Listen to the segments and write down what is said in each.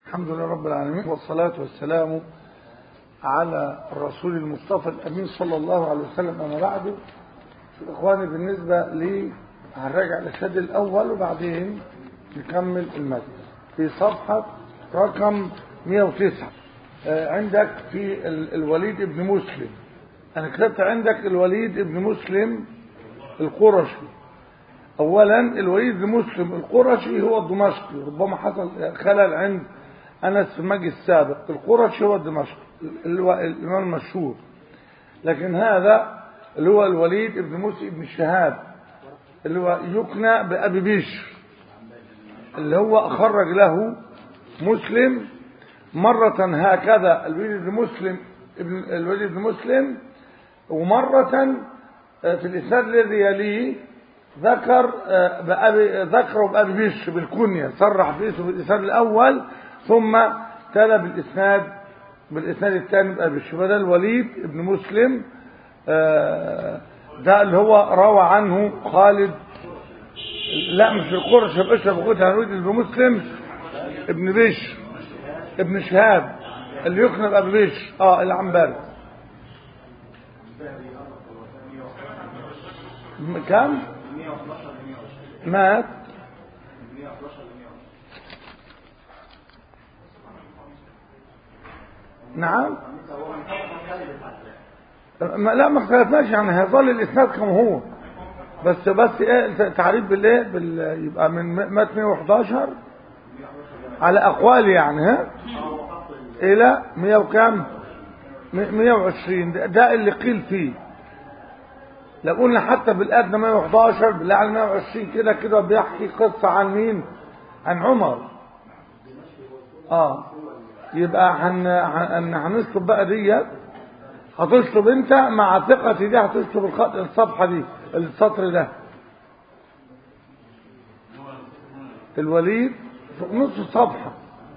الحمد لله رب العالمين والصلاة والسلام على الرسول المصطفى الأمين صلى الله عليه وسلم أما بعد إخواني بالنسبة لي هنراجع الإشهاد الأول وبعدين نكمل المادة في صفحة رقم 109 عندك في الوليد ابن مسلم أنا كتبت عندك الوليد ابن مسلم القرشي أولا الوليد بن مسلم القرشي هو الدمشقي ربما حصل خلل عند أنس في المجلس السابق القرشي هو الدمشقي اللي هو الإمام المشهور لكن هذا اللي هو الوليد بن مسلم بن شهاب اللي هو يكنى بأبي بشر اللي هو خرج له مسلم مرة هكذا الوليد بن مسلم ابن الوليد بن مسلم ومرة في الإسناد الذي يليه ذكر بأبي ذكره بأبي بشر بالكنية صرح باسمه في الإسناد الأول ثم تلا بالإسناد بالإسناد الثاني بأبي بشر فده الوليد بن مسلم ده اللي هو روى عنه خالد لا مش القرش باشرف اخوتها الوليد بن مسلم ابن بشر ابن شهاب اللي يقنع بأبي بشر اه العنبري كم مات نعم ما لا ما اختلفناش يعني هيظل الاسناد كما هو بس بس ايه تعريف بالايه بال يبقى من مات 111 على اقوال يعني ها الى 100 وكام 120 ده اللي قيل فيه لو قلنا حتى بالادنى 111 بالاعلى 120 كده كده بيحكي قصه عن مين عن عمر اه يبقى هن هنسلب بقى ديت هتسلب انت مع ثقتي دي هتسلب الخط الصفحه دي السطر ده الوليد نص الصفحه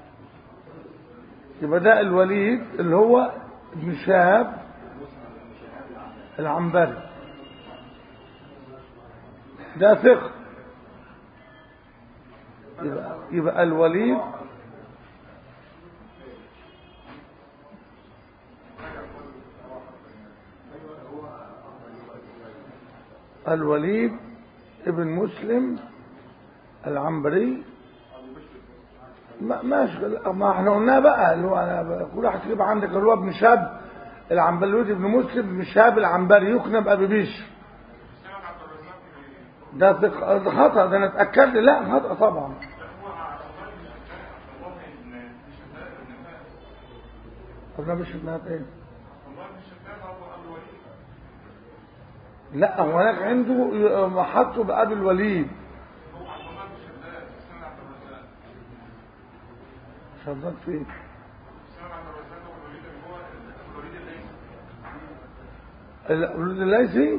يبقى ده الوليد اللي هو ابن شهاب العنبري ده ثقة يبقى, يبقى الوليد الوليد ابن مسلم العنبري ما ماشي ما احنا قلناه بقى اللي هو انا كل واحد يبقى عندك اللي هو ابن شاب العنبري ابن مسلم ابن شاب العنبري يكنى بابي بيش ده خطأ ده انا اتأكد لا خطأ طبعا قلنا مش ابنها ايه لا هناك عنده حطه بأبي الوليد شداد فين الوليد الليثي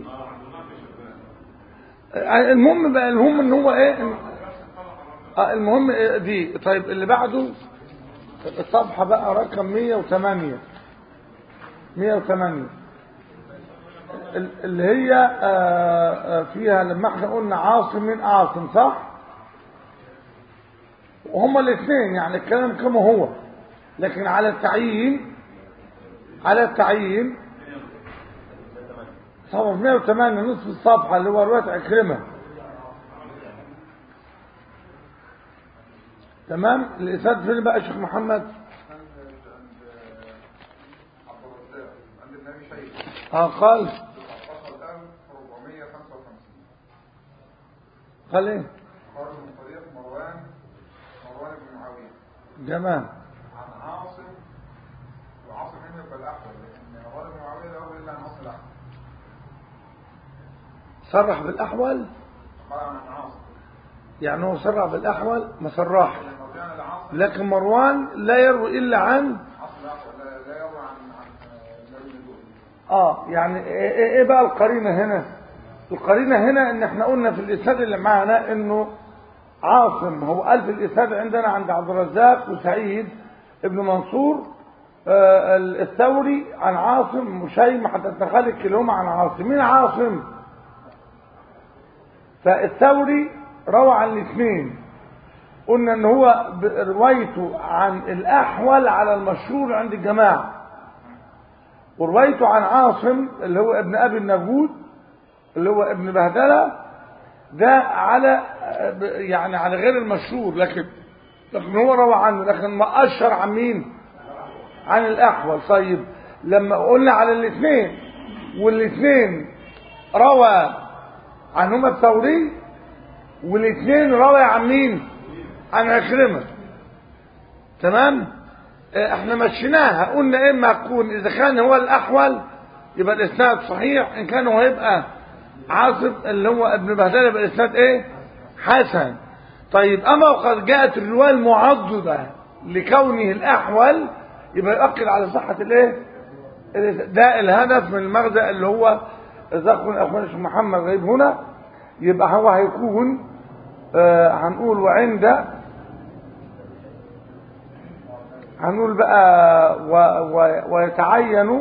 المهم بقى المهم ان هو ايه آه المهم إيه دي طيب اللي بعده الصفحه بقى رقم 108 108 اللي هي آه فيها لما احنا قلنا عاصم من عاصم صح وهما الاثنين يعني الكلام كما هو لكن على التعيين على التعيين صفحة 108 نصف الصفحة اللي هو رواية عكرمة تمام الإسناد فين بقى شيخ محمد اه قال قال ايه قال من طريق مروان مروان بن معاوية جمال عن عاصم وعاصم هنا يبقى الأحول لأن مروان بن معاوية لا يقول إلا عن عاصم الأحول صرح بالأحول قال عن عاصم يعني هو صرح بالأحول ما صرح لما رجعنا لعاصم لكن مروان لا يروي إلا عن عاصم الأحول لا- لا يروي عن عن النبي الدولي اه يعني ايه إيه بقى القرينة هنا القرينة هنا ان احنا قلنا في الاسناد اللي معانا انه عاصم هو قال في الاسناد عندنا عند عبد الرزاق وسعيد ابن منصور آه الثوري عن عاصم مشيم حتى تخلق كلهم عن عاصم مين عاصم فالثوري روى عن الاثنين قلنا ان هو ب- روايته عن الاحول على المشهور عند الجماعه وروايته عن عاصم اللي هو ابن ابي النجود اللي هو ابن بهدله ده على يعني على غير المشهور لكن لكن هو روى عنه لكن ما اشهر عن مين عن الاحول طيب لما قلنا على الاثنين والاثنين روى عنهما الثوري والاثنين روى عن مين عن عكرمه تمام اه، احنا مشيناها قلنا اما تكون اذا كان هو الاحول يبقى الاسناد صحيح ان كان هو هيبقى عاصم اللي هو ابن بهدله يبقى الاسناد ايه حسن طيب اما وقد جاءت الروايه المعضده لكونه الاحول يبقى يؤكد على صحه الايه ده الهدف من المغزى اللي هو اذا كنا اخونا الشيخ محمد غيب هنا يبقى هو هيكون آه هنقول وعند هنقول بقى و و ويتعين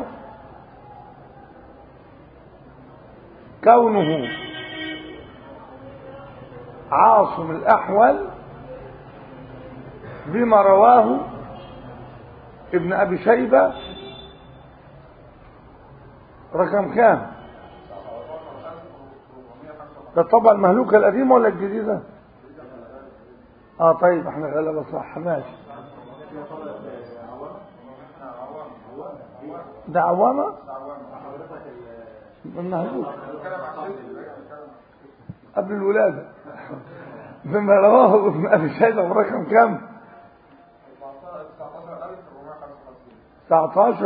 كونه عاصم الأحول بما رواه ابن أبي شيبة رقم كام ده الطبعة المهلوكة القديمة ولا الجديدة اه طيب احنا غلبة صح ماشي ده عوامة المهلوك قبل الولادة بما رواه ابن أبي شيبة برقم كام 19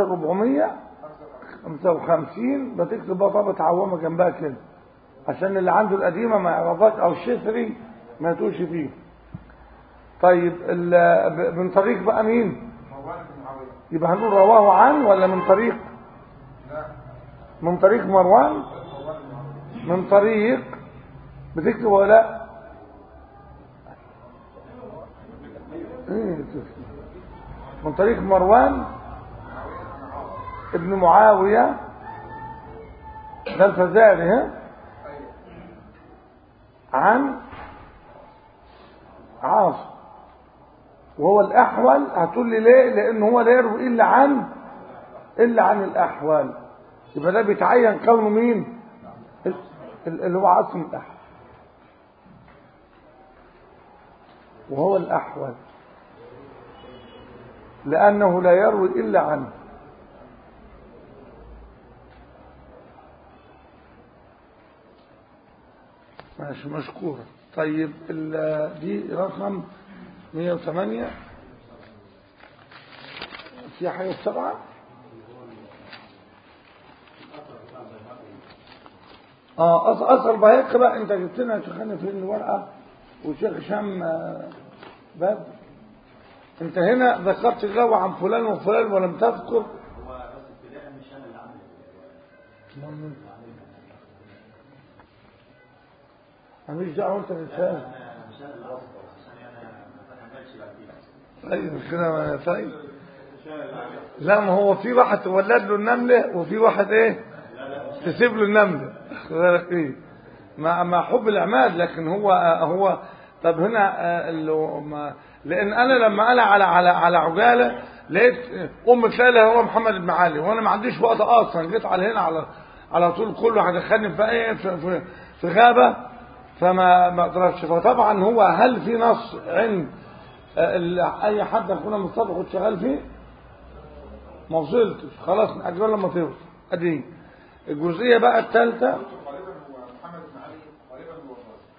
455 بتكتب بقى طابة عوامة جنبها كده عشان اللي عنده القديمة ما يعرفهاش أو الشثري ما يتوش فيه طيب ال- ب- من طريق بقى مين مروان بن معاوية يبقى هنقول رواه عن ولا من طريق لا من طريق مروان مروان بن معاوية من طريق بتكتب ولا لا إيه تكتب؟ من طريق مروان ابن معاوية ده الفزاري ها عن عاصم وهو الأحول هتقول لي ليه لأن هو لا يروي إلا عن إلا عن الأحوال يبقى ده بيتعين كونه مين ال- ال- اللي هو عاصم الأحول وهو الأحول لأنه لا يروي إلا عنه ماشي مشكورة طيب ال- دي رقم 108 في حاجة سبعة اه أص- اصل بهيك بقى انت جبت لنا شيخنا في الورقة وشيخ هشام آه، باب انت هنا ذكرت جو عن فلان وفلان ولم تذكر ماليش دعوه انت بالفهم طيب كده ما- طيب لا ما هو في واحد تولد له النمله وفي واحد ايه تسيب له النمله خد بالك ايه مع مع حب العماد لكن هو هو طب هنا آه، اللي هو ما لان انا لما انا على على على عجاله لقيت ام تلاقي هو محمد بن علي وانا ما عنديش وقت اصلا جيت على هنا على على طول كله هدخلني في ايه في, في, في غابه فما ما اقدرش فطبعا هو هل في نص عند آه، ال- اي حد اخونا مصطفى كنت شغال فيه ما وصلتش خلاص اجل لما توصل ادي الجزئيه بقى الثالثه غالبا هو محمد بن علي غالبا هو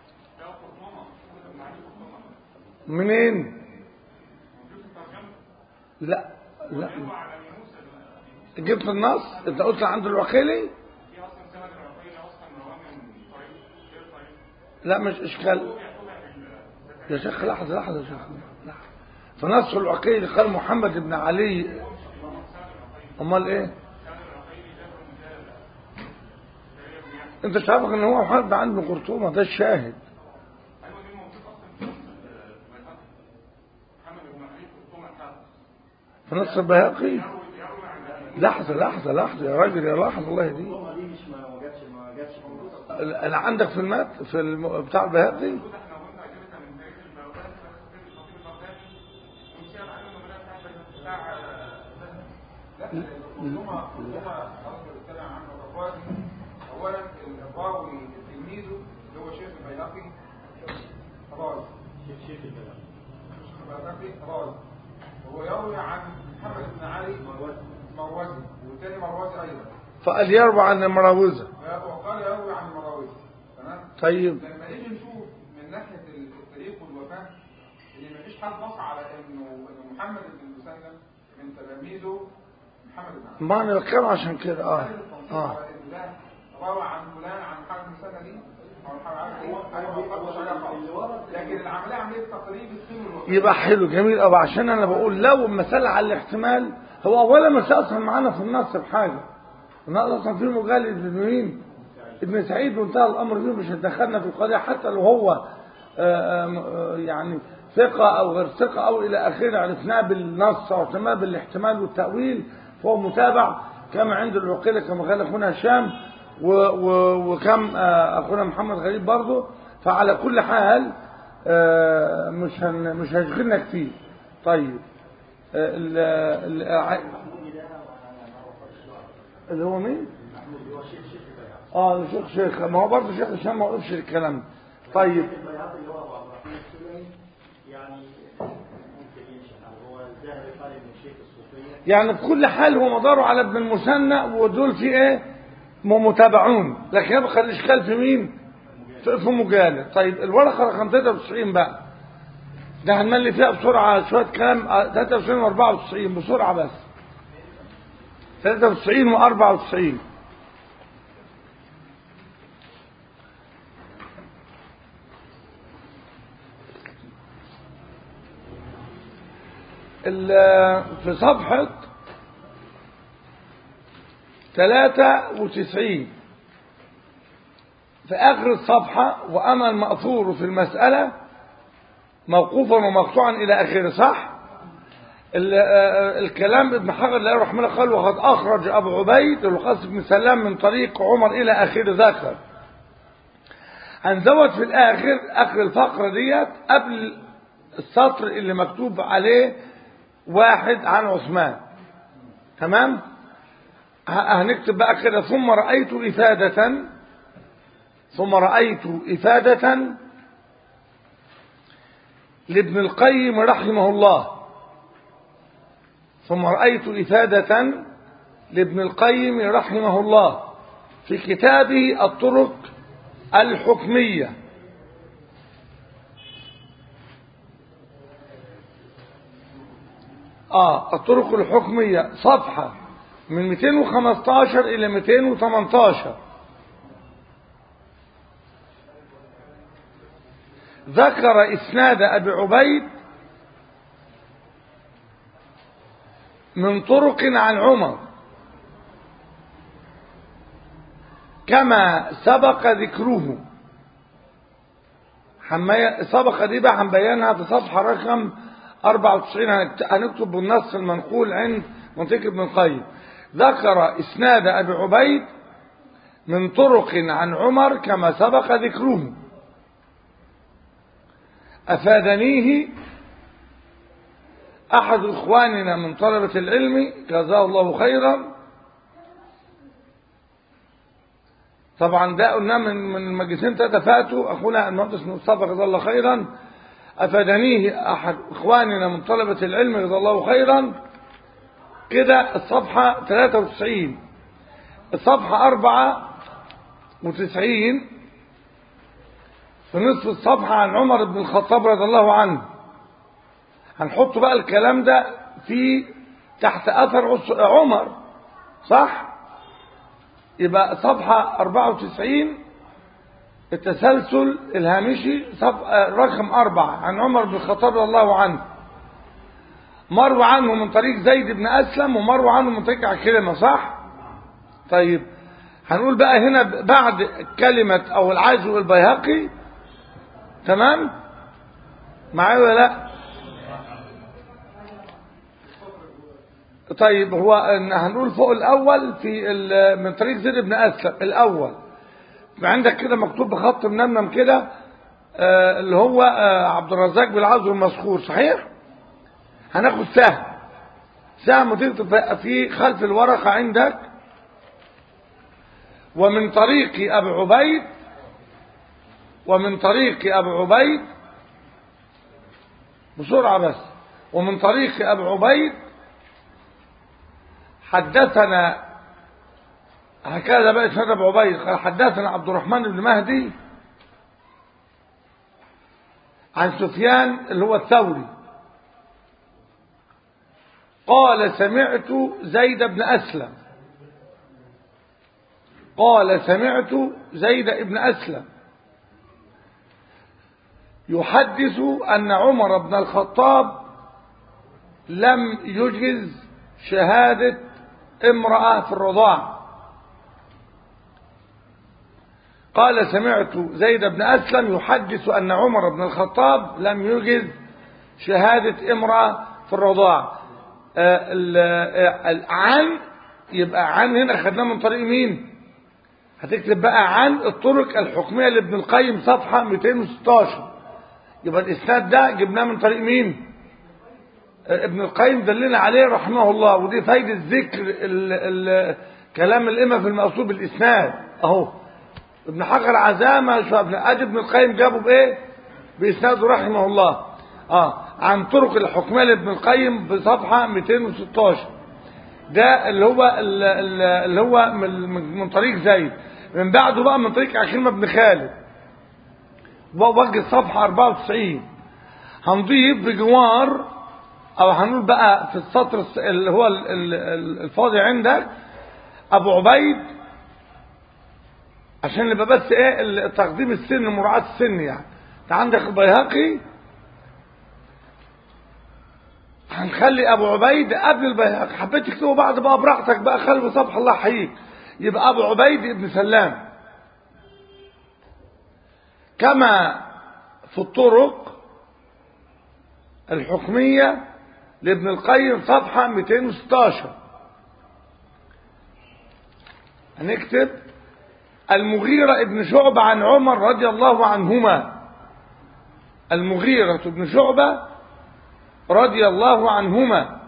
الراجل منين لا لا جبت النص انت قلت عند الوكيلي لا مش اشكال يا شيخ لحظه لحظه يا شيخ لحظه فنص الوكيلي قال محمد بن علي امال ايه انت مش عارف ان هو محمد بن علي بن قرطومه ده الشاهد في نص البيهقي لحظة لحظة لحظة يا راجل يا لحظة الله يهديك دي مش ما جاتش ما جاتش في النص انا عندك في المات في الم... بتاع البيهقي ثم ثم اصبر الكلام عنه الرباطي اولا الراوي تلميذه اللي هو شيخ البيهقي راز شيخ الكلام البيهقي راز وهو يروي عن محمد بن علي مروزي والثاني مروزي ايضا فقال يروى عن المراوزة وقال يروي عن المراوزي تمام طيب لما نيجي نشوف من ناحيه التاريخ والوفاه ان مفيش حد نص على انه انه محمد بن مسلم من تلاميذه محمد بن علي ما انا بتكلم عشان كده اه اه روى عن فلان عن محمد بن مسلم دي او محمد لكن العمليه عمليه تقريب السن والوفاه يبقى حلو جميل قوي عشان انا بقول لو المسألة على الاحتمال هو اولا مش اصلا معانا في النص بحاجة النص اصلا في مجالد ابن مين ابن سعيد وانتهى الامر فيه مش هتدخلنا في القضية حتى لو هو آه، آه، يعني ثقة او غير ثقة او الى اخره عرفناه بالنص او عرفناه بالاحتمال والتأويل فهو متابع كما عند العقيلة كما قال اخونا هشام و- و- وكم آه، اخونا محمد غريب برضه فعلى كل حال آه، مش هن مش هيشغلنا كتير طيب آه، ال- ال- ع- اللي هو مين؟ اه الشيخ شيخ ما هو برضه شيخ هشام ما وقفش الكلام ده. طيب البياض اللي هو ابو عبد الرحمن السلمي يعني ممكن يمشي هو الذهبي قال ان الشيخ الصوفيه يعني في كل حال هو مداره على ابن المثنى ودول في ايه م- متابعون لكن يبقى الاشكال في مين في في مجالد طيب الورقه رقم 93 بقى ده هنملي فيها بسرعه شويه كلام آه، 93 و94 بسرعه بس 93 و94 ال- في صفحة 93 في آخر الصفحة وأما المأثور في المسألة موقوفا ومقطوعا إلى آخره صح؟ ال- آه، الكلام ابن حجر الله رحمه الله قال وقد أخرج أبو عبيد القاسم بن سلام من طريق عمر إلى آخر ذكر هنزود في الآخر آخر الفقرة ديت قبل السطر اللي مكتوب عليه واحد عن عثمان تمام ه- هنكتب بقى كده ثم رأيت إفادة ثم رأيت إفادة لابن القيم رحمه الله ثم رأيت إفادة لابن القيم رحمه الله في كتابه الطرق الحكمية آه الطرق الحكمية صفحة من 215 إلى 218 ذكر إسناد أبي عبيد من طرق عن عمر كما سبق ذكره حماية سبق دي بقى هنبينها في صفحة رقم 94 هنكت- هنكتب بالنص المنقول عند منطقة ابن القيم ذكر إسناد أبي عبيد من طرق عن عمر كما سبق ذكره أفادنيه أحد إخواننا من طلبة العلم جزاه الله خيرا طبعا ده قلنا من من المجلسين ثلاثة فاتوا أخونا المهندس مصطفى جزاه الله خيرا أفادنيه أحد إخواننا من طلبة العلم جزاه الله خيرا كده الصفحة 93 الصفحة 94 في نصف الصفحة عن عمر بن الخطاب رضي الله عنه هنحط بقى الكلام ده في تحت أثر عس- عمر صح يبقى صفحة 94 التسلسل الهامشي صف... آه، رقم أربعة عن عمر بن الخطاب رضي الله عنه مروى عنه من طريق زيد بن أسلم ومروى عنه من طريق عكرمة صح طيب هنقول بقى هنا بعد كلمة أو العزو البيهقي تمام معايا ولا لا طيب هو إن هنقول فوق الأول في ال- من طريق زيد بن أسلم الأول عندك كده مكتوب بخط منمم كده آه، اللي هو آه، عبد الرزاق بالعزو المذكور صحيح هناخد سهم سهم وتكتب في خلف الورقة عندك ومن طريق أبي عبيد ومن طريق أبي عبيد بسرعة بس ومن طريق أبي عبيد حدثنا هكذا بقى اسناد ابو عبيد قال حدثنا عبد الرحمن بن مهدي عن سفيان اللي هو الثوري قال سمعت زيد بن أسلم قال سمعت زيد بن أسلم يحدث أن عمر بن الخطاب لم يجز شهادة امرأة في الرضاعة قال سمعت زيد بن أسلم يحدث أن عمر بن الخطاب لم يجز شهادة امرأة في الرضاعة عن يبقى عن هنا خدناه من طريق مين هتكتب بقى عن الطرق الحكمية لابن القيم صفحة 216 يبقى الإسناد ده جبناه من طريق مين ابن القيم دلنا عليه رحمه الله ودي فايدة ذكر ال ال كلام الإمة في المقصود بالإسناد أهو ابن حجر عزامة شو ابن أدي ابن القيم جابه بإيه بإسناده رحمه الله آه عن طرق الحكمية لابن القيم بصفحة 216 ده اللي هو اللي هو من طريق زيد من بعده بقى من طريق عكرمة بن خالد وجه الصفحة 94 هنضيف بجوار او هنقول بقى في السطر اللي هو الفاضي عندك ابو عبيد عشان نبقى بس ايه تقديم السن مراعاة السن يعني انت عندك البيهقي هنخلي ابو عبيد قبل البيهقي حبيت تكتبه بعد بقى براحتك بقى خلي بصفح الله يحييك يبقى ابو عبيد ابن سلام كما في الطرق الحكمية لابن القيم صفحة 216 هنكتب المغيرة ابن شعبة عن عمر رضي الله عنهما المغيرة ابن شعبة رضي الله عنهما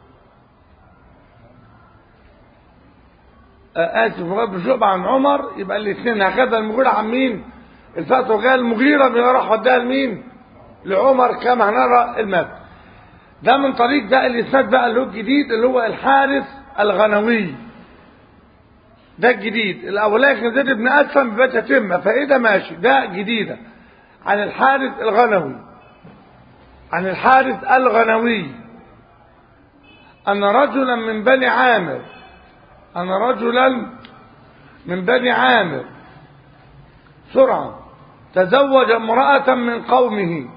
آسف ابن شعبة عن عمر يبقى الاثنين هكذا المغيرة عن مين الفتوى قال المغيرة راح وداها لمين لعمر كما هنرى المثل ده من طريق ده الاسناد بقى اللي هو الجديد اللي هو الحارث الغنوي ده الجديد الاولاني كان زيد بن اسلم ببات تتم فايه ماشي ده جديده عن الحارث الغنوي عن الحارث الغنوي ان رجلا من بني عامر ان رجلا من بني عامر سرعه تزوج امراه من قومه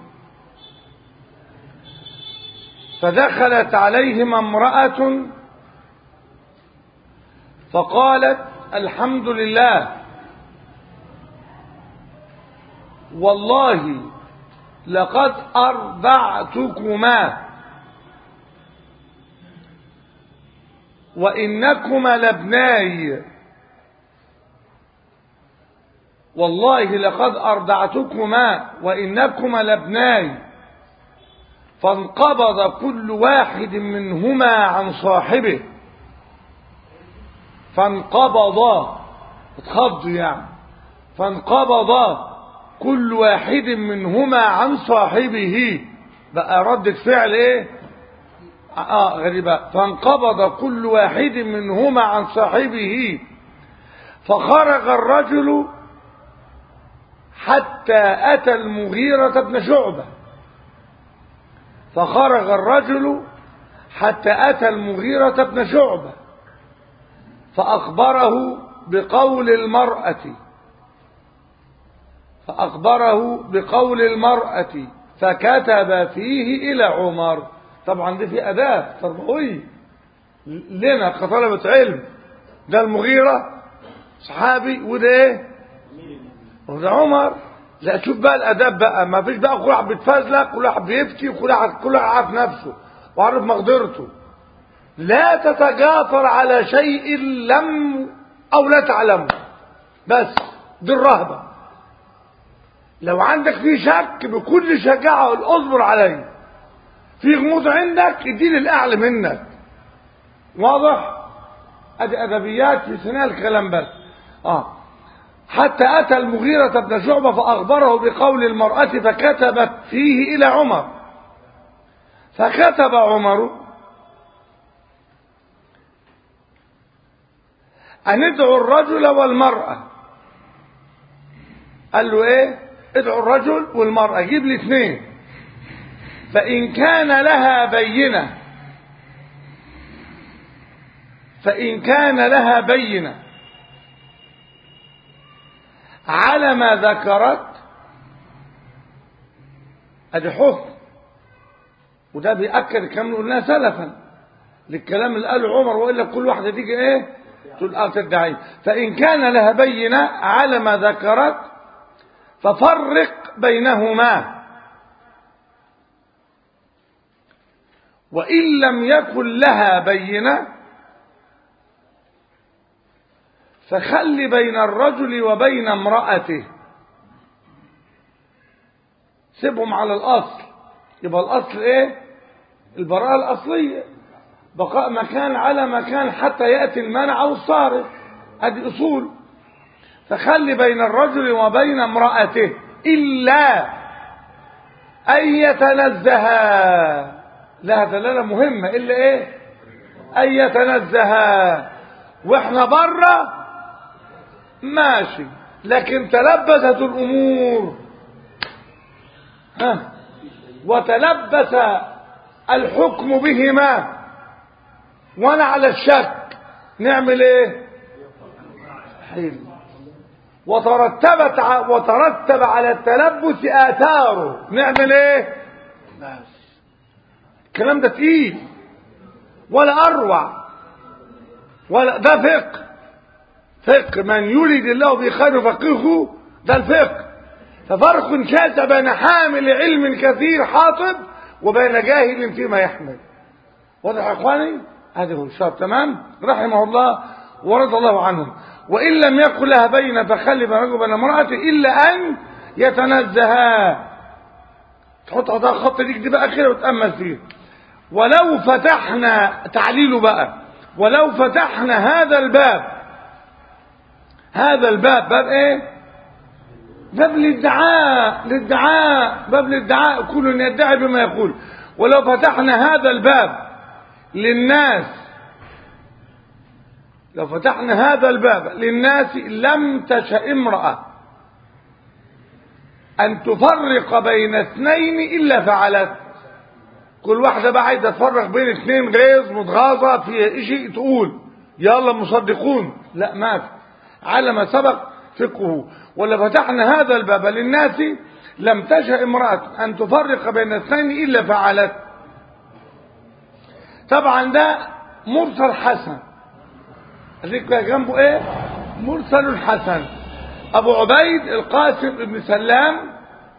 فدخلت عليهما امرأة فقالت الحمد لله والله لقد أرضعتكما وإنكما لابناي والله لقد أرضعتكما وإنكما لابناي فانقبض كل واحد منهما عن صاحبه فانقبض اتخض يعني فانقبض كل واحد منهما عن صاحبه بقى ردة فعل ايه اه غريبة فانقبض كل واحد منهما عن صاحبه فخرج الرجل حتى اتى المغيرة بن شعبه فخرج الرجل حتى أتى المغيرة بن شعبة فأخبره بقول المرأة فأخبره بقول المرأة فكتب فيه إلى عمر طبعا دي في أداة تربوية لنا كطلبة علم ده المغيرة صحابي وده ايه وده عمر لا شوف بقى الاداب بقى ما فيش بقى كل واحد بيتفازلك كل واحد بيفتي وكل واحد كل واحد عارف نفسه وعارف مقدرته لا تتجافر على شيء لم او لا تعلمه بس دي الرهبه لو عندك فيه شك بكل شجاعه اصبر عليه في غموض عندك اديني الاعلى منك واضح ادي ادبيات في ثناء الكلام بس اه حتى اتى المغيرة بن شعبة فاخبره بقول المرأة فكتبت فيه الى عمر فكتب عمر ان ادعوا الرجل والمرأة قال له ايه ادعوا الرجل والمرأة جيب لي اثنين فان كان لها بينه فإن كان لها بينة على ما ذكرت ادي حكم وده بيأكد كم قلنا سلفا للكلام اللي قاله عمر وإلا كل واحدة تيجي ايه تقول اه تدعي فإن كان لها بينة على ما ذكرت ففرق بينهما وإن لم يكن لها بينه فخل بين الرجل وبين امرأته سيبهم على الأصل يبقى الأصل إيه البراءة الأصلية بقاء مكان على مكان حتى يأتي المانع أو الصارف هذه أصول فخل بين الرجل وبين امرأته إلا أن يتنزها لها دلالة مهمة إلا إيه أن يتنزها وإحنا بره ماشي لكن تلبست الأمور ها وتلبس الحكم بهما وانا على الشك نعمل ايه حلو وترتبت ع... وترتب على التلبس آثاره نعمل ايه بس الكلام ده تقيل ولا اروع ولا ده فقه فقه من يريد الله بخير فقهه ده الفقه ففرق شاسع بين حامل علم كثير حاطب وبين جاهل فيما يحمل واضح يا اخواني هذا هو الشاب تمام رحمه الله ورضى الله عنهم وان لم يكن لها بين فخلي بين رجل وبين امراته الا ان يتنزها تحط هذا خط ليك دي بقى كده وتامل فيه ولو فتحنا تعليله بقى ولو فتحنا هذا الباب هذا الباب باب ايه باب الادعاء الادعاء باب الادعاء كل يدعي بما يقول ولو فتحنا هذا الباب للناس لو فتحنا هذا الباب للناس لم تشأ امرأة أن تفرق بين اثنين إلا فعلت كل واحدة بقى عايزة تفرق بين اثنين غيظ متغاظة في شيء تقول يلا مصدقون لا ما في على ما سبق فقهه ولا فتحنا هذا الباب للناس لم تشأ امرأة أن تفرق بين اثنين إلا فعلت طبعا ده مرسل حسن ذكر جنبه ايه مرسل حسن ابو عبيد القاسم بن سلام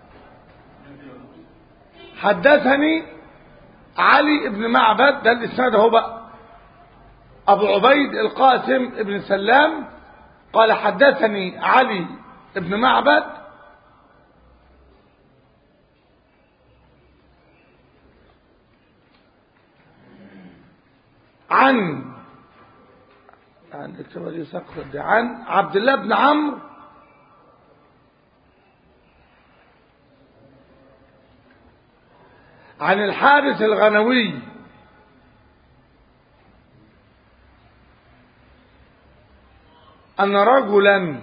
حدثني علي بن معبد ده الاسناد اهو بقى ابو عبيد القاسم بن سلام قال حدثني علي بن معبد عن عن اكتبها دي سقط دي عن عبد الله بن عمرو عن الحارث الغنوي أن رجلا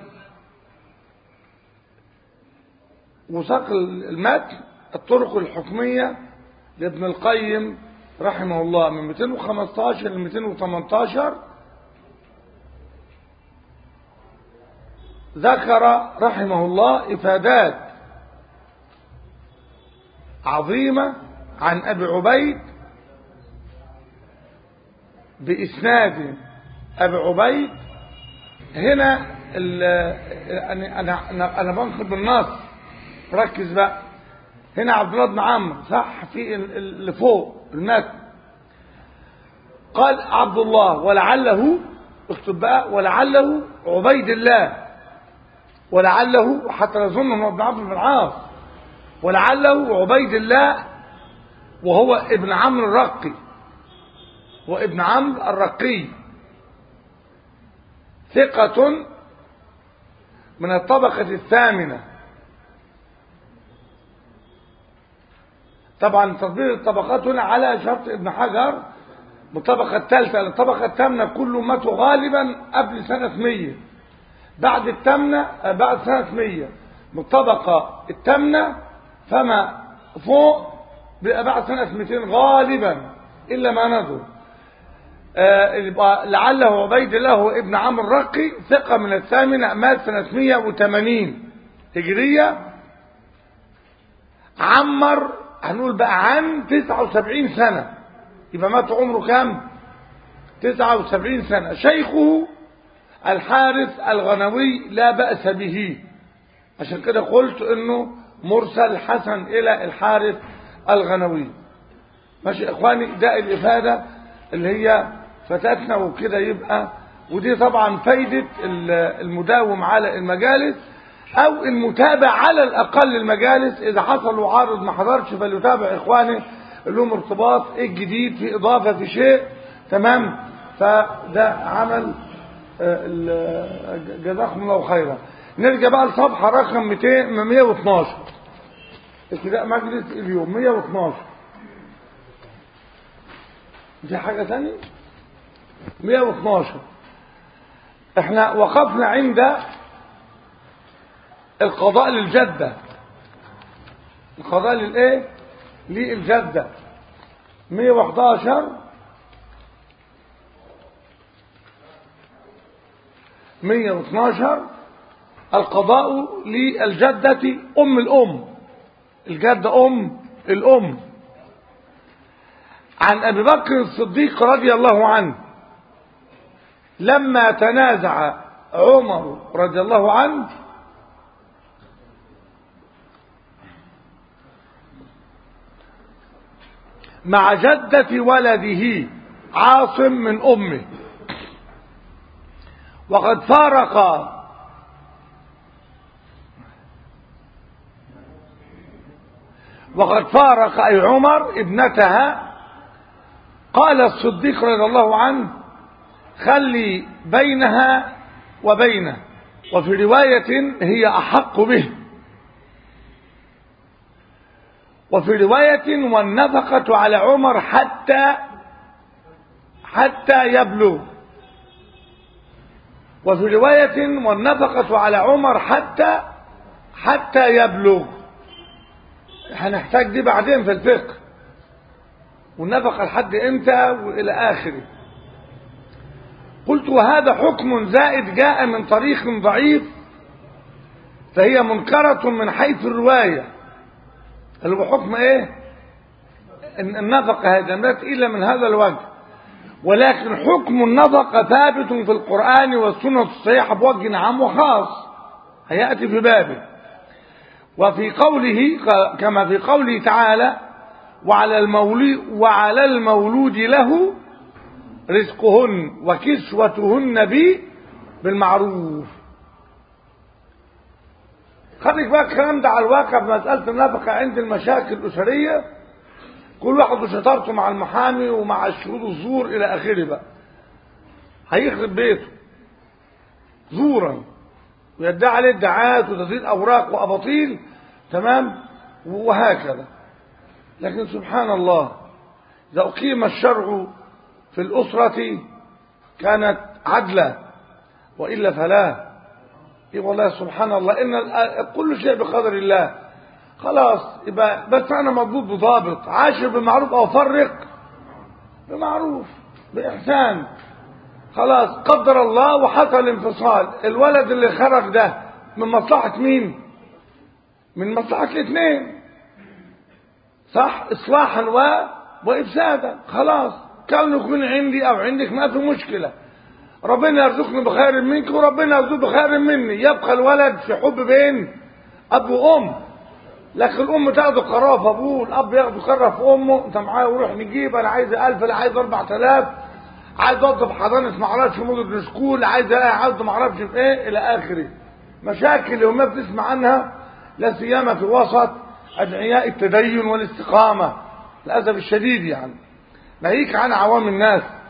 وساق المتن الطرق الحكمية لابن القيم رحمه الله من 215 ل 218 ذكر رحمه الله إفادات عظيمة عن أبي عبيد بإسناد أبي عبيد هنا أنا أنا أنا, أنا بنقل بالنص ركز بقى هنا عبد الله بن عمرو صح في اللي فوق المتن قال عبد الله ولعله اكتب بقى ولعله عبيد الله ولعله حتى نظن انه ابن عمرو بن العاص ولعله عبيد الله وهو ابن عمرو الرقي وابن عمرو الرقي ثقة من الطبقة الثامنة طبعا تطبيق الطبقات هنا على شرط ابن حجر بالطبقة الثالثة الطبقة الثامنة كل أمته غالبا قبل سنة 100 بعد الثامنة بعد سنة 100 بالطبقة الثامنة فما فوق بيبقى بعد سنة 200 غالبا إلا ما نذر آه يبقى لعله عبيد الله هو ابن عمرو الرقي ثقة من الثامنة مات سنة 180 هجرية عمر هنقول بقى عن 79 سنة يبقى مات عمره كام 79 سنة شيخه الحارث الغنوي لا بأس به عشان كده قلت انه مرسل حسن الى الحارث الغنوي ماشي يا اخواني ده الافادة اللي هي فتاتنا وكده يبقى ودي طبعا فايدة المداوم على المجالس او المتابع على الاقل المجالس اذا حصل وعارض ما حضرش فليتابع اخواني لهم ارتباط ايه الجديد في اضافة في شيء تمام فده عمل جزاكم الله خيرا نرجع بقى لصفحة رقم 200 112 ابتداء مجلس اليوم 112 دي حاجة ثانية 112 احنا وقفنا عند القضاء للجدة القضاء للايه للجدة 111 112 القضاء للجدة أم الأم الجدة أم الأم عن أبي بكر الصديق رضي الله عنه لما تنازع عمر رضي الله عنه مع جدة ولده عاصم من أمه وقد فارق وقد فارق أي عمر ابنتها قال الصديق رضي الله عنه خلي بينها وبينه وفي رواية هي أحق به وفي رواية والنفقة على عمر حتى حتى يبلغ وفي رواية والنفقة على عمر حتى حتى يبلغ هنحتاج دي بعدين في الفقه والنفقة لحد امتى والى اخره قلت وهذا حكم زائد جاء من طريق ضعيف فهي منكرة من حيث الرواية اللي هو حكم ايه النفقة هذا لا إلا من هذا الوجه ولكن حكم النفقة ثابت في القرآن والسنة الصحيحة بوجه عام وخاص هيأتي في بابه وفي قوله كما في قوله تعالى وعلى المولود وعلى المولود له رزقهن وكسوتهن به بالمعروف خليك بقى الكلام ده على الواقع في مسألة النفقة عند المشاكل الأسرية كل واحد وشطارته مع المحامي ومع الشهود الزور إلى آخره بقى هيخرب بيته زورا ويدعي عليه ادعاءات وتزيد أوراق وأباطيل تمام وهكذا لكن سبحان الله إذا أقيم الشرع في الأسرة كانت عدلة وإلا فلا إيه والله سبحان الله إن كل شيء بقدر الله خلاص يبقى بس أنا مضبوط بضابط عاشر بالمعروف أو فرق بمعروف بإحسان خلاص قدر الله وحصل انفصال الولد اللي خرج ده من مصلحة مين من مصلحة الاثنين صح اصلاحا و... وافسادا خلاص كان يكون عندي او عندك ما في مشكلة ربنا يرزقني بخير منك وربنا يرزقه بخير مني يبقى الولد في حب بين اب وام لكن الام تاخده قرار في ابوه الاب ياخده قرار في امه انت معايا وروح نجيب انا عايز 1000 انا عايز 4000 عايز اوظف حضانه ما اعرفش مودرن سكول عايز عايز ما اعرفش في ايه الى اخره مشاكل يوميا بتسمع عنها لا سيما في وسط ادعياء التدين والاستقامه للاسف الشديد يعني ناهيك عن عوام الناس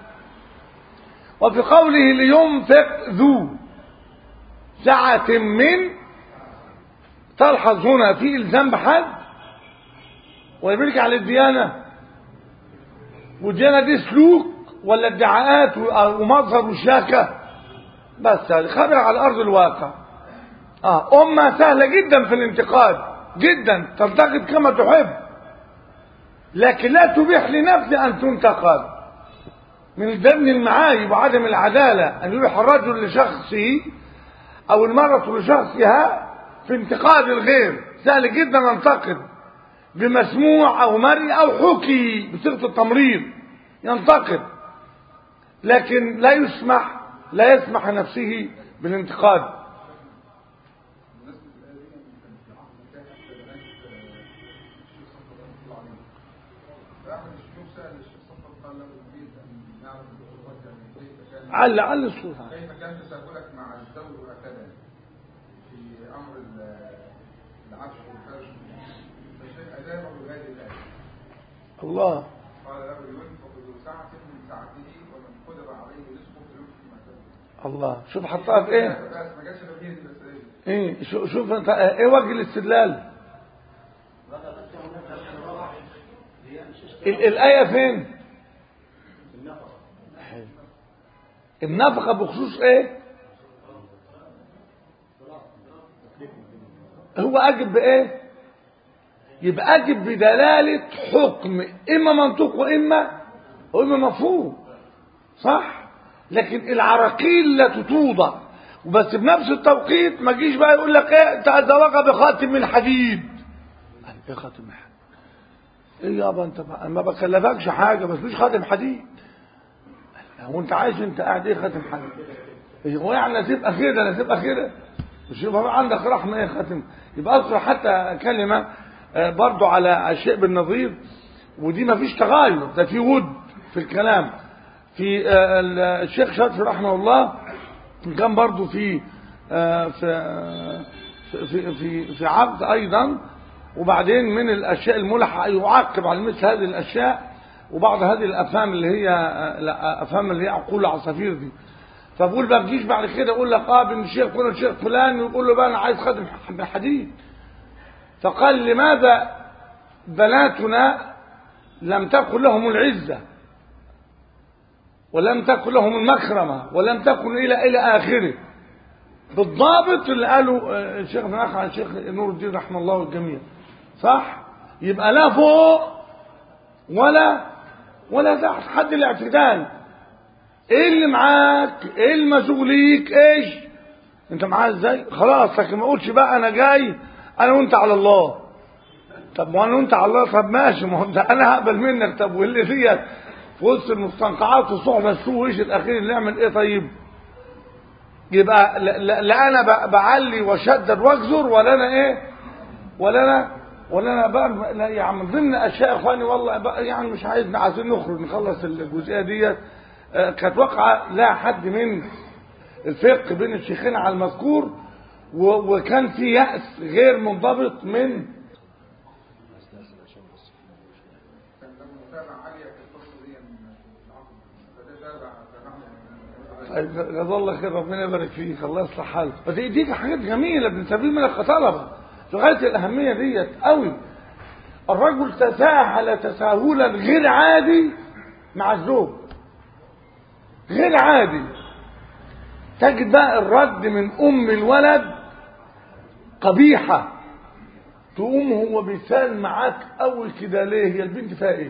وفي قوله لينفق ذو سعة من تلحظ هنا في الزام بحد ولا بيرجع للديانة والديانة دي سلوك ولا ادعاءات ومظهر وشاكة بس هذه خبر على أرض الواقع آه أمة سهلة جدا في الانتقاد جدا تنتقد كما تحب لكن لا تبيح لنفسها أن تنتقد من ضمن المعايب وعدم العدالة أن يبيح الرجل لشخصه أو المرأة لشخصها في انتقاد الغير سهل جدا ننتقد بمسموع أو مرئي أو حكي بصيغة التمريض ينتقد لكن لا يسمح لا يسمح نفسه بالانتقاد فأحد الشيوخ سأل الشيخ صفر قال له نريد أن نعرف الخطوات يعني كيف كان على على الصوت كيف كان تساهلك مع الزوج وهكذا في أمر ال- العفش والفرش فالشيخ أجابه بهذه الآية الله قال له ينفق ذو سعة من سعته ومن قدر عليه رزقه فلينفق ما كان الله شوف حطها في ايه بس ما جاتش غير دي بس ايه ايه شو- شوف انت ايه وجه الاستدلال ال- الآية فين حلو. النفقة بخصوص ايه هو أجب بإيه يبقى أجب بدلالة حكم إما منطوق وإما وإما مفهوم صح لكن العراقيل لا تتوضع وبس بنفس التوقيت ما جيش بقى يقول لك ايه تزوج بخاتم من حديد قال ايه خاتم من حديد ايه يابا انت بقى ما بكلفكش حاجه بس مش خاتم حديد هو انت عايش انت قاعد ايه خاتم حديد إيه هو يعني تبقى كده لا تبقى كده مش يبقى عندك رحمه ايه خاتم يبقى اذكر حتى كلمه آه، برضو على شيء بالنظير ودي ما فيش تغير ده في ود في الكلام في آه، ال- الشيخ شرفي رحمه الله كان برضو في آه، في في في في عقد ايضا وبعدين من الاشياء الملحه يعاقب على مثل هذه الاشياء وبعض هذه الافهام اللي هي آه، لا، افهام اللي هي عقول العصافير دي فبقول ما تجيش بعد كده يقول لك اه بن الشيخ فلان الشيخ فلان ويقول له بقى انا عايز خاتم من حديد فقال لماذا بناتنا لم تكن لهم العزه ولم تكن لهم المكرمة ولم تكن إلى إلى آخره بالضابط اللي قاله آه، الشيخ ابن أخ عن الشيخ نور الدين رحمه الله الجميع صح يبقى لا فوق ولا ولا تحت حد الاعتدال ايه اللي معاك ايه المسؤوليك ايش انت معاه ازاي خلاص لكن ما اقولش بقى انا جاي انا وانت على الله طب ما انا وانت على الله طب ماشي ما هو ده انا هقبل منك طب واللي ديت في وسط المستنقعات وصحبه السوء ايش الاخير اللي يعمل ايه طيب يبقى لا, لا, لا انا ب- بعلي واشدد واجزر ولا انا ايه ولا انا ولا انا بقى لا يعني من ضمن اشياء يا اخواني والله بقى يعني مش عايز عايزين نخرج نخلص الجزئيه ديت آه، كانت واقعه لا حد من الفقه بين الشيخين على المذكور و- وكان في يأس غير منضبط من كان له متابعة عالية في القصة دي من العقد فده تابع تابعنا جزا الله خير ربنا يبارك فيك الله يصلح حالك بس دي دي حاجات جميله بنستفيد منها كطلبه في غايه الاهميه ديت قوي الرجل تساهل تساهلا غير عادي مع الزوج غير عادي تجد بقى الرد من ام الولد قبيحه تقوم هو بيسال معاك اول كده ليه هي البنت فيها ايه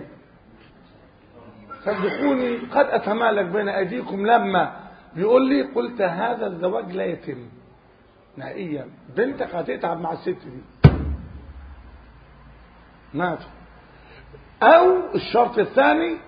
صدقوني قد أتمالك بين أيديكم لما بيقول لي قلت هذا الزواج لا يتم نهائيا بنتك هتتعب مع الست دي مات أو الشرط الثاني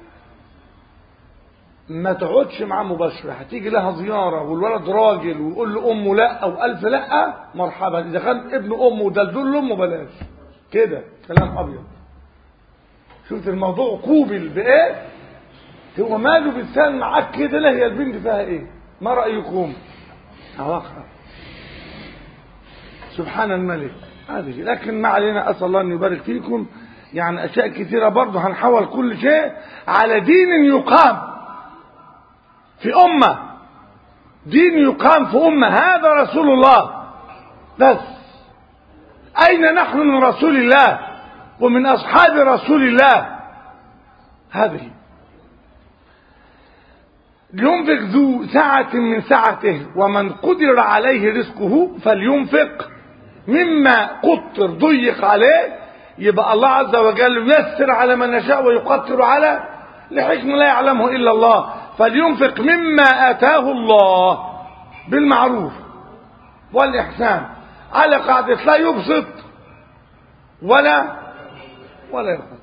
ما تقعدش معاه مباشرة هتيجي لها زيارة والولد راجل ويقول لأمه لا أو ألف لا مرحبا إذا كان ابن أمه ودلدول لأمه بلاش كده كلام أبيض شفت الموضوع قوبل بإيه هو ماله بيتسال معاك كده لا هي البنت فيها ايه ما رايكم اواقع سبحان الملك هذه لكن ما علينا اسال الله ان يبارك فيكم يعني اشياء كثيره برضه هنحول كل شيء على دين يقام في أمة دين يقام في أمة هذا رسول الله بس أين نحن من رسول الله ومن أصحاب رسول الله هذه لينفق ذو سعة من سعته ومن قدر عليه رزقه فلينفق مما قطر ضيق عليه يبقى الله عز وجل يسر على من يشاء ويقطر على لحكم لا يعلمه إلا الله فلينفق مما آتاه الله بالمعروف والإحسان على قاعدة لا يبسط ولا ولا يبسط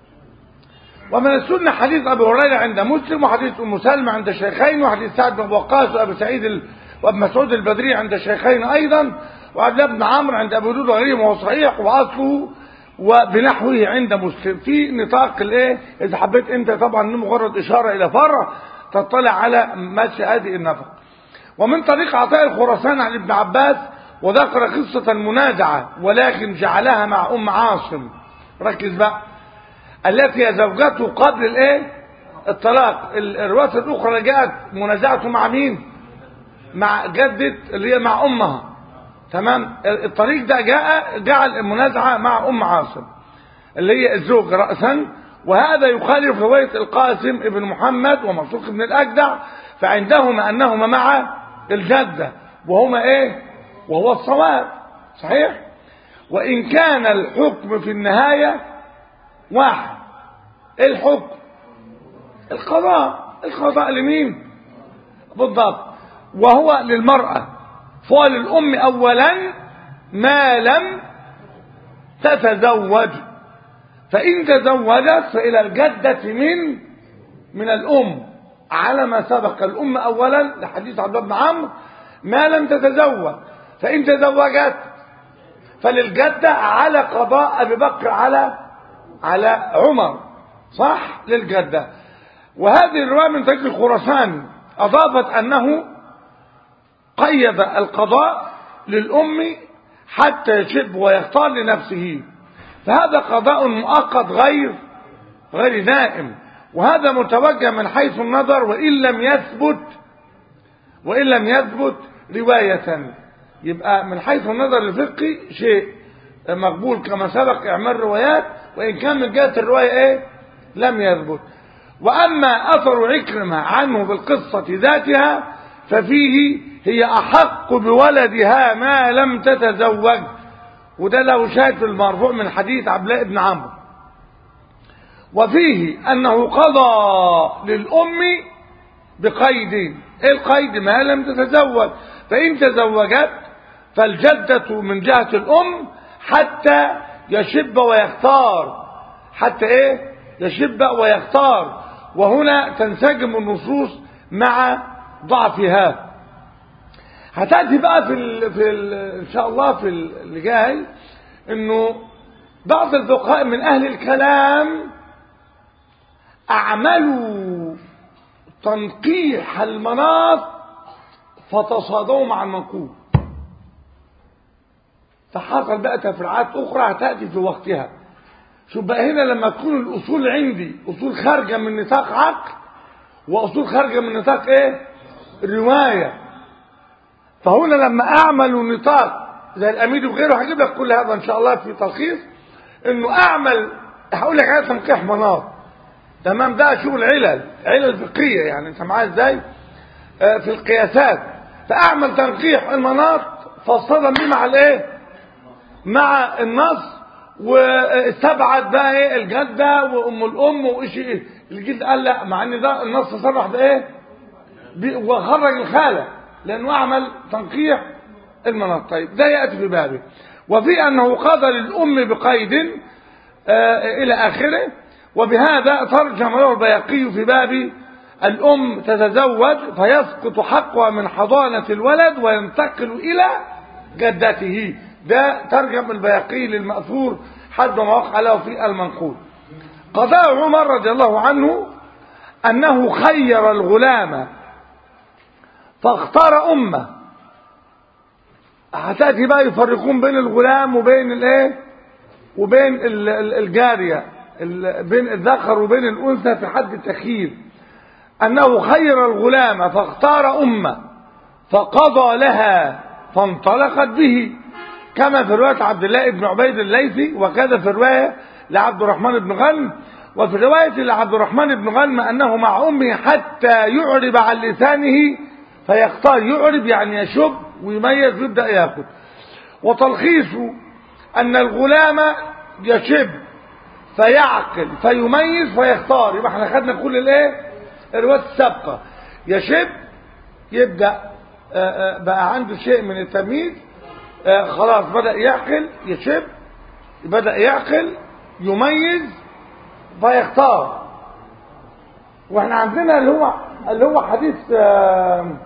ومن السنة حديث أبي هريرة عند مسلم وحديث أم سلمة عند الشيخين وحديث سعد بن وقاص وأبي سعيد ال... وابن مسعود البدري عند الشيخين أيضا وعبد الله بن عمرو عند أبي داود وغيره وهو صحيح وأصله وبنحوه عند مسلم في نطاق الايه اذا حبيت انت طبعا مجرد اشاره الى فرع تطلع على ماشي هذه النفق ومن طريق عطاء الخراسان عن ابن عباس وذكر قصة المنازعة ولكن جعلها مع أم عاصم ركز بقى التي هي زوجته قبل الايه الطلاق الروايات الأخرى جاءت منازعته مع مين مع جدة اللي هي مع أمها تمام الطريق ده جاء جعل المنازعة مع أم عاصم اللي هي الزوج رأسا وهذا يخالف رواية القاسم ابن محمد ومرسوق بن الأجدع فعندهما أنهما مع الجدة وهما إيه وهو الصواب صحيح وإن كان الحكم في النهاية واحد إيه الحكم القضاء القضاء لمين بالضبط وهو للمرأة فهو للأم أولا ما لم تتزوج فإن تزوجت فإلى الجدة من من الأم على ما سبق الأم أولا لحديث عبد الله بن عمرو ما لم تتزوج فإن تزوجت فللجدة على قضاء أبي بكر على على عمر صح للجدة وهذه الرواية من طريق الخراساني أضافت أنه قيد القضاء للأم حتى يشب ويختار لنفسه فهذا قضاء مؤقت غير غير دائم وهذا متوجه من حيث النظر وإن لم يثبت وإن لم يثبت رواية يبقى من حيث النظر الفقهي شيء مقبول كما سبق إعمال روايات وإن كان من جهة الرواية إيه لم يثبت وأما أثر عكرمة عنه بالقصة ذاتها ففيه هي أحق بولدها ما لم تتزوج وده له شاهد في المرفوع من حديث عبد الله بن عمرو وفيه أنه قضى للأم بقيد إيه القيد ما لم تتزوج فإن تزوجت فالجدة من جهة الأم حتى يشب ويختار حتى إيه يشب ويختار وهنا تنسجم النصوص مع ضعفها هتأتي بقى في ال في ال إن شاء الله في اللي جاي إنه بعض الفقهاء من أهل الكلام أعملوا تنقيح المناط فتصادموا مع المنقول فحصل بقى تفريعات أخرى هتأتي في وقتها شوف بقى هنا لما تكون الأصول عندي أصول خارجة من نطاق عقل وأصول خارجة من نطاق إيه؟ رواية فهنا لما أعمل نطاق زي الأمير وغيره هجيب لك كل هذا إن شاء الله في تلخيص إنه أعمل هقول لك على تنقيح مناط تمام ده شغل علل علل فقهية يعني أنت معايا إزاي؟ آه في القياسات فأعمل تنقيح المناط فاصطدم بيه مع الإيه؟ مع النص واستبعد بقى ايه الجده وام الام وايش ايه الجد قال لا مع ان ده النص صرح بايه وخرج الخاله لانه عمل تنقيح المناط طيب ده ياتي في بابه وفي انه قضى للام بقيد آه الى اخره وبهذا ترجم له البيقي في باب الام تتزوج فيسقط حقها من حضانه الولد وينتقل الى جدته ده ترجم البيقي للمأثور حد ما وقع له في المنقول قضاء عمر رضي الله عنه أنه خير الغلام فاختار أمه هتأتي بقى يفرقون بين الغلام وبين الايه وبين الجارية بين الذكر وبين الأنثى في حد التخيير أنه خير الغلام فاختار أمه فقضى لها فانطلقت به كما في رواية عبد الله بن عبيد الليثي وكذا في رواية لعبد الرحمن بن غنم وفي رواية لعبد الرحمن بن غنم أنه مع أمه حتى يعرب عن لسانه فيختار يعرب يعني يشب ويميز ويبدأ ياخذ وتلخيص أن الغلام يشب فيعقل فيميز فيختار يبقى احنا خدنا كل الايه الروايات السابقة يشب يبدأ آآ آآ بقى عنده شيء من التمييز خلاص بدأ يعقل يشب بدأ يعقل يميز فيختار واحنا عندنا اللي هو اللي هو حديث آآ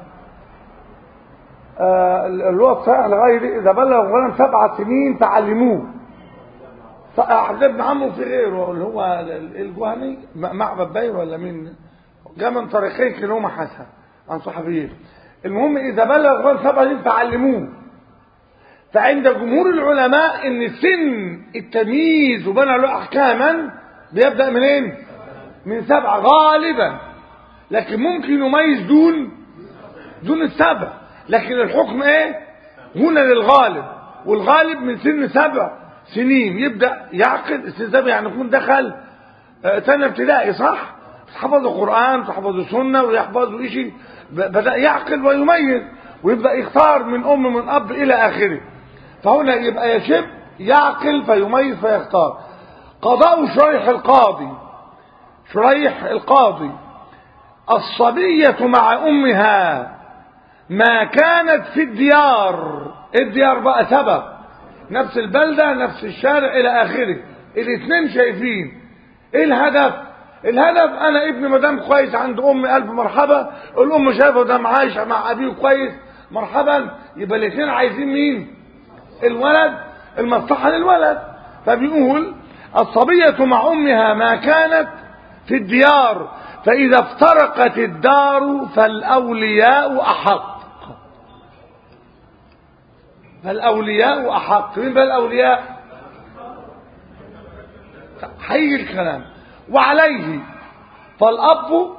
اللي هو الصحيح لغير اذا بلغ غلام سبع سنين فعلموه عبد ابن عمرو في غيره اللي هو الجهني معبد باير ولا مين جاء من طريقين كلاهما حسن عن صحابيين المهم اذا بلغ غلام سبع سنين فعلموه فعند جمهور العلماء ان سن التمييز وبنى له احكاما بيبدا منين من سبعه غالبا لكن ممكن يميز دون دون السبع لكن الحكم ايه هنا للغالب والغالب من سن سبع سنين يبدا يعقل السن سبع يعني يكون دخل سنه ابتدائي صح حفظ القران وحفظ السنه ويحفظ شيء بدا يعقل ويميز ويبدا يختار من ام من اب الى اخره فهنا يبقى يشب يعقل فيميز فيختار قضاء شريح القاضي شريح القاضي الصبية مع أمها ما كانت في الديار الديار بقى سبب نفس البلدة نفس الشارع إلى آخره الاثنين شايفين ايه الهدف الهدف انا ابني مدام كويس عند امي الف مرحبا الام شايفه ده عايش مع ابيه كويس مرحبا يبقى الاثنين عايزين مين الولد المصلحة للولد فبيقول الصبية مع أمها ما كانت في الديار فإذا افترقت الدار فالأولياء أحق فالأولياء أحق مين بقى الأولياء هيجي الكلام وعليه فالأب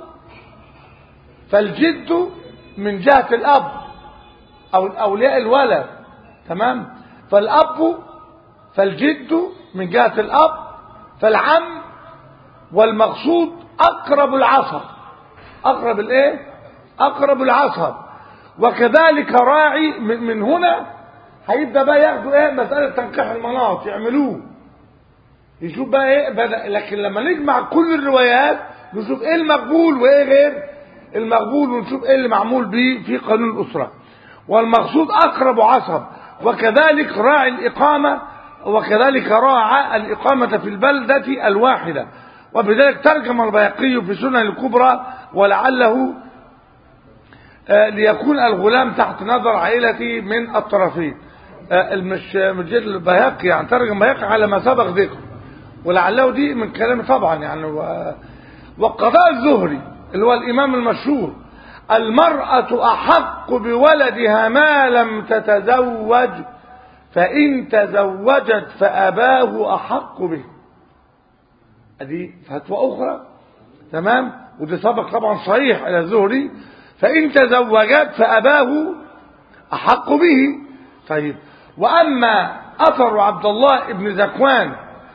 فالجد من جهة الأب أو الأولياء الولد تمام فالأب فالجد من جهة الأب فالعم والمقصود أقرب العصب أقرب الإيه؟ أقرب العصب وكذلك راعي من هنا هيبدأ بقى ياخدوا إيه مسألة تنكيح المناط يعملوه يشوف بقى إيه بدأ لكن لما نجمع كل الروايات نشوف إيه المقبول وإيه غير المقبول ونشوف إيه اللي معمول به في قانون الأسرة والمقصود أقرب عصب وكذلك راعي الإقامة وكذلك راعى الإقامة في البلدة الواحدة وبذلك ترجم البيقي في سنن الكبرى ولعله ليكون الغلام تحت نظر عائلته من الطرفين مش مش البياقي يعني ترجم بياقي على ما سبق ذكر ولعله دي من كلام طبعا يعني والقضاء الزهري اللي هو الإمام المشهور المرأة أحق بولدها ما لم تتزوج فإن تزوجت فأباه أحق به دي فتوى أخرى تمام ودي سبق طبعا صحيح إلى الزهري فإن تزوجت فأباه أحق به طيب وأما أثر عبد الله بن زكوان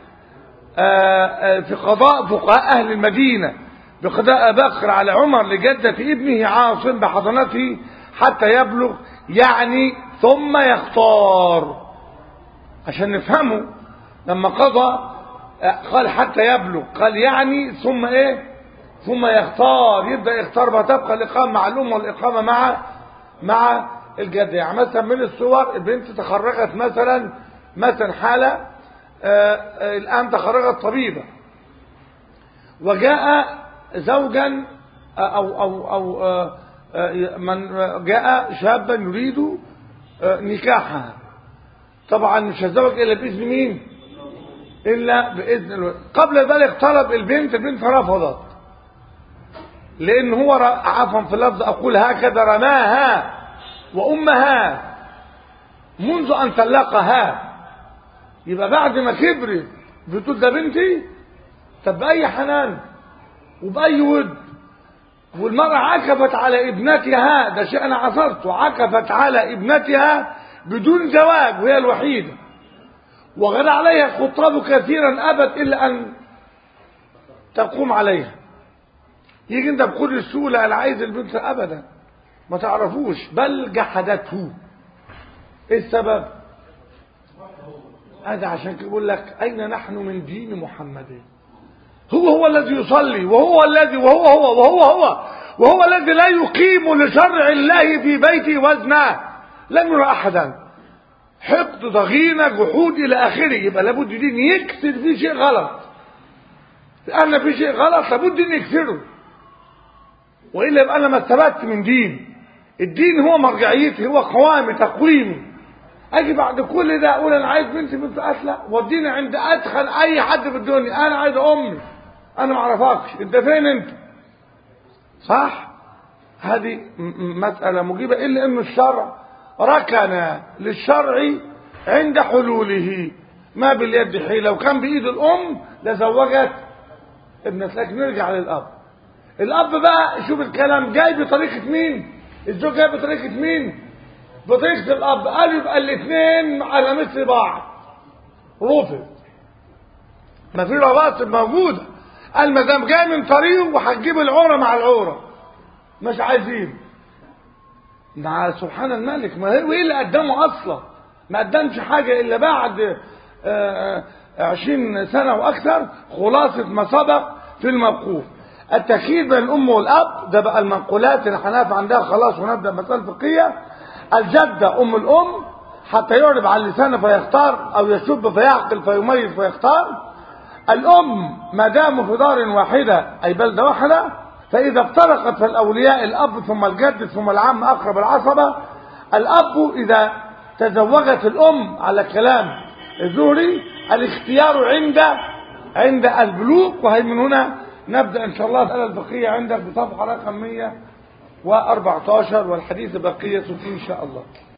في قضاء فقهاء أهل المدينة بقضاء بكر على عمر لجدة ابنه عاصم بحضانته حتى يبلغ يعني ثم يختار عشان نفهمه لما قضى قال حتى يبلغ قال يعني ثم ايه ثم يختار يبدأ يختار ما تبقى الإقامة مع الأم والإقامة مع مع الجد يعني مثلا من الصور البنت تخرجت مثلا مثلا حالة آآ آآ الآن تخرجت طبيبة وجاء زوجا أو أو أو من جاء شابا يريد نكاحها طبعا مش هتزوج إلا بإذن مين إلا بإذن الولد قبل ذلك طلب البنت البنت رفضت لأن هو عفوا في اللفظ أقول هكذا رماها وأمها منذ أن طلقها يبقى بعد ما كبرت بتقول ده بنتي طب بأي حنان وبأي ود والمرأة عكفت على ابنتها ده شيء أنا عصرته عكفت على ابنتها بدون زواج وهي الوحيدة وغدا عليها خطاب كثيرا أبت إلا أن تقوم عليها يجي انت بكل السهولة أنا عايز البنت أبدا ما تعرفوش بل جحدته ايه السبب هذا عشان كده بيقول لك أين نحن من دين محمد هو هو الذي يصلي وهو الذي وهو هو وهو هو وهو الذي لا يقيم لشرع الله في بيته وزنا لم يرى أحدا حقد ضغينة جحود إلى آخره يبقى لابد دين يكسر فيه شيء غلط لأن في شيء غلط لابد أن يكسره وإلا يبقى أنا ما استفدت من دين الدين هو مرجعيتي هو قوامي تقويمي اجي بعد كل ده اقول انا عايز بنتي بنت لا وديني عند ادخل اي حد في الدنيا انا عايز امي انا ما اعرفكش انت فين انت صح هذه مسألة مجيبة إلا أن الشرع ركن للشرع عند حلوله ما باليد حيلة وكان بإيد الأم لزوجت ابنة لكن نرجع للأب الأب بقى شوف الكلام جاي بطريقة مين الزوج جاي بطريقة مين بطريقة الأب قال يبقى الاثنين على مثل بعض رفض ما في رواتب موجودة قال ما دام جاي من طريقه وهتجيب العورة مع العورة مش عايزين مع سبحان الملك ما هو ايه اللي قدمه اصلا ما قدمش حاجة الا بعد عشرين سنة واكثر خلاصة ما سبق في الموقوف التخيير بين الام والاب ده بقى المنقولات اللي هنقف عندها خلاص ونبدا مسألة فقهية الجدة ام الام حتى يعرب على اللسان فيختار او يشب فيعقل فيميز فيختار الام ما داموا في دار واحدة اي بلدة واحدة فإذا افترقت فالأولياء الأب ثم الجد ثم العم أقرب العصبة الأب إذا تزوجت الأم على كلام الزهري الاختيار عند عند البلوغ وهي من هنا نبدأ إن شاء الله الأسئلة البقية عندك بصفحة رقم 114 والحديث بقية إن شاء الله